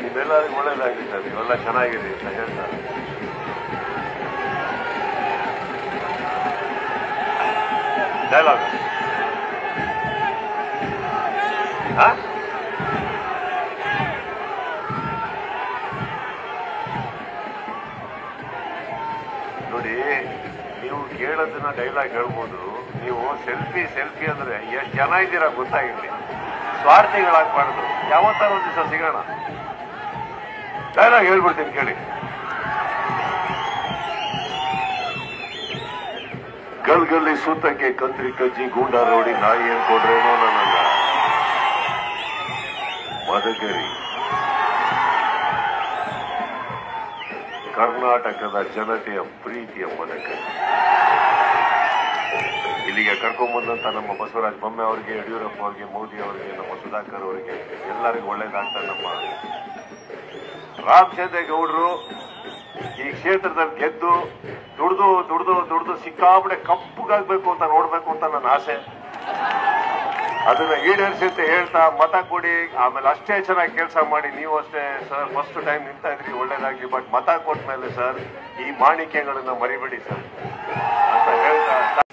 ನಿಮ್ಮೆಲ್ಲರಿಗೂ ಒಳ್ಳೇದಾಗಲಿ ಸರ್ ನೀವೆಲ್ಲ ಚೆನ್ನಾಗಿದೆ ಅಂತ ಹೇಳ್ತಾರೆ ಡೈಲಾಗ್ ನೋಡಿ ನೀವು ಕೇಳೋದನ್ನ ಡೈಲಾಗ್ ಹೇಳ್ಬೋದು ನೀವು ಸೆಲ್ಫಿ ಸೆಲ್ಫಿ ಅಂದ್ರೆ ಎಷ್ಟು ಜನ ಇದ್ದೀರಾ ಗೊತ್ತಾಗಿರ್ಲಿ ಸ್ವಾರ್ಥಿಗಳಾಗಬಾರ್ದು ಯಾವತ್ತಾರ ಒಂದು ದಿವಸ ಸಿಗೋಣ ಡೈಲಾಗ್ ಹೇಳ್ಬಿಡ್ತೀನಿ ಕೇಳಿ ಗಲ್ಗಲ್ಲಿ ಸೂತಕ್ಕೆ ಕಂತ್ರಿ ಕಜ್ಜಿ ಗೂಂಡ ರೋಡಿ ನಾಯಿ ಅನ್ಕೊಂಡ್ರೇನೋ ನನ್ನನ್ನ ಮದಕರಿ ಕರ್ನಾಟಕದ ಜನತೆಯ ಪ್ರೀತಿಯ ಮದಕರಿ ಇಲ್ಲಿಗೆ ಕರ್ಕೊಂಡ್ಬಂದಂತ ನಮ್ಮ ಬಸವರಾಜ ಬೊಮ್ಮೆ ಅವರಿಗೆ ಯಡಿಯೂರಪ್ಪ ಅವರಿಗೆ ಮೋದಿ ಅವರಿಗೆ ನಮ್ಮ ಸುಧಾಕರ್ ಅವರಿಗೆ ಎಲ್ಲರಿಗೂ ಒಳ್ಳೇದಾಗ್ತಾ ನಮ್ಮ ರಾಮಚಂದ್ರ ಗೌಡರು ಈ ಕ್ಷೇತ್ರದಲ್ಲಿ ಗೆದ್ದು ದುಡ್ದು ದುಡ್ದು ದುಡ್ದು ಸಿಕ್ಕಾಪಡೆ ಕಪ್ಪುಗಾಗ್ಬೇಕು ಅಂತ ನೋಡ್ಬೇಕು ಅಂತ ನನ್ನ ಆಸೆ ಅದನ್ನ ಈಡೇರಿಸಿ ಅಂತ ಹೇಳ್ತಾ ಮತ ಕೊಡಿ ಆಮೇಲೆ ಅಷ್ಟೇ ಚೆನ್ನಾಗಿ ಕೆಲಸ ಮಾಡಿ ನೀವು ಅಷ್ಟೇ ಸರ್ ಫಸ್ಟ್ ಟೈಮ್ ನಿಂತಾ ಇದ್ರಿ ಒಳ್ಳೇದಾಗ್ಲಿ ಬಟ್ ಮತ ಕೊಟ್ಟ ಮೇಲೆ ಸರ್ ಈ ಮಾಣಿಕ್ಯಗಳನ್ನ ಮರಿಬೇಡಿ ಸರ್ ಅಂತ ಹೇಳ್ತಾ